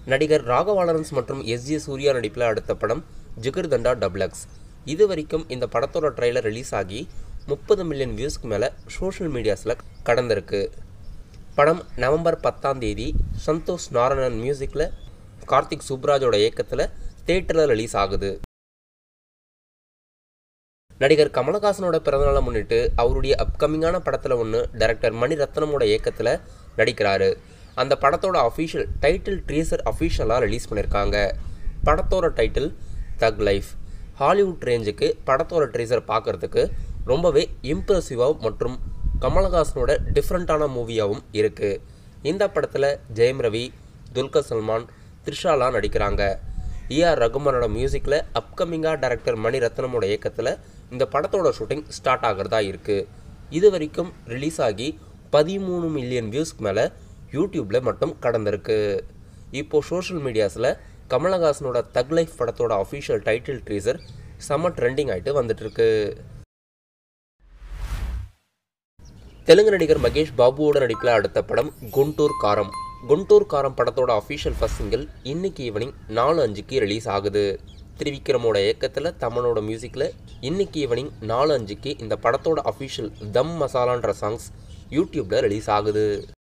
நடிகர் ராகவா லாரன்ஸ் மற்றும் S J Suryah நடிப்பில் அடுத்த படம் ஜிகர்தண்டா டபுளக்ஸ் இது வரைக்கும் இந்த படத்தோட ட்ரெய்லர் ரிலீஸ் ஆகி முப்பது மில்லியன் வியூஸ்க்கு மேலே சோஷியல் மீடியாஸில் கடந்திருக்கு படம் நவம்பர் பத்தாம் தேதி சந்தோஷ் நாராயணன் மியூசிக்கில் கார்த்திக் சுப்ராஜோட இயக்கத்தில் தேட்டரில் ரிலீஸ் ஆகுது நடிகர் கமலஹாசனோட பிறந்தநாளை முன்னிட்டு அவருடைய அப்கமிங்கான படத்தில் ஒன்று டைரக்டர் மணிரத்னமோட இயக்கத்தில் நடிக்கிறாரு அந்த படத்தோட அஃபீஷியல் டைட்டில் ட்ரீசர் அஃபீஷியலாக ரிலீஸ் பண்ணியிருக்காங்க படத்தோட டைட்டில் தக் லைஃப் ஹாலிவுட் ரேஞ்சுக்கு படத்தோட ட்ரீசர் பார்க்குறதுக்கு ரொம்பவே இம்ப்ரெசிவாக மற்றும் கமலஹாசனோட டிஃப்ரெண்ட்டான மூவியாகவும் இருக்குது இந்த படத்தில் ஜெயம் ரவி துல்கர் சல்மான் த்ரிஷாலாம் நடிக்கிறாங்க ஏஆர் ரகுமானோட மியூசிக்கில் அப்கமிங்காக டைரக்டர் மணிரத்னமோட இயக்கத்தில் இந்த படத்தோட ஷூட்டிங் ஸ்டார்ட் ஆகிறதா இருக்குது இது வரைக்கும் ரிலீஸ் ஆகி பதிமூணு மில்லியன் வியூஸ்க்கு மேலே யூடியூப்பில் மட்டும் கடந்திருக்கு இப்போது சோஷியல் மீடியாஸில் கமலஹாசனோட தக் லைஃப் படத்தோட அஃபிஷியல் டைட்டில் ட்ரீசர் செம்ம ட்ரெண்டிங் ஆகிட்டு வந்துட்டுருக்கு தெலுங்கு நடிகர் மகேஷ் பாபுவோட நடிப்பில் அடுத்த படம் குண்டூர் காரம் குண்டூர் காரம் படத்தோட அஃபிஷியல் ஃபர்ஸ்ட் சிங்கிள் இன்னைக்கு ஈவினிங் நாலு அஞ்சுக்கு ரிலீஸ் ஆகுது திரிவிக்ரமோட இயக்கத்தில் தமனோட மியூசிக்கில் இன்னைக்கு ஈவினிங் நாலு அஞ்சுக்கு இந்த படத்தோட அஃபிஷியல் தம் மசாலான்ற சாங்ஸ் யூடியூப்பில் ரிலீஸ் ஆகுது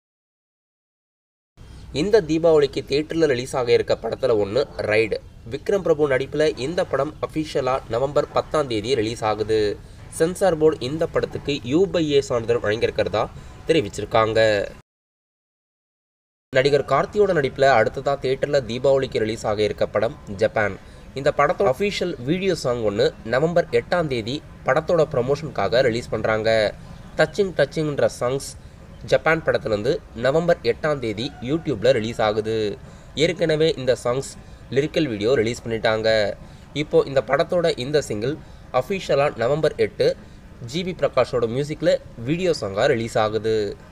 இந்த தீபாவளிக்கு தியேட்டரில் ரிலீஸ் ஆக இருக்க படத்தில் ஒன்று ரைடு விக்ரம் பிரபு நடிப்பில் இந்த படம் அஃபிஷியலாக நவம்பர் பத்தாம் தேதி ரிலீஸ் ஆகுது சென்சார் போர்டு இந்த படத்துக்கு யூபைஏ சான்றிதழ் வழங்கியிருக்கிறதா தெரிவிச்சிருக்காங்க நடிகர் கார்த்தியோட நடிப்பில் அடுத்ததாக தியேட்டரில் தீபாவளிக்கு ரிலீஸ் ஆக இருக்க படம் ஜப்பான் இந்த படத்தோட அஃபிஷியல் வீடியோ சாங் ஒன்று நவம்பர் எட்டாம் தேதி படத்தோட ப்ரமோஷனுக்காக ரிலீஸ் பண்ணுறாங்க டச்சிங் டச்சிங்ன்ற சாங்ஸ் ஜப்பான் படத்துலேருந்து நவம்பர் எட்டாம் தேதி யூடியூப்பில் ரிலீஸ் ஆகுது ஏற்கனவே இந்த சாங்ஸ் லிரிக்கல் வீடியோ ரிலீஸ் பண்ணிட்டாங்க இப்போது இந்த படத்தோட இந்த சிங்கிள் அஃபிஷியலாக நவம்பர் எட்டு ஜிபி பிரகாஷோட மியூசிக்கில் வீடியோ சாங்காக ரிலீஸ் ஆகுது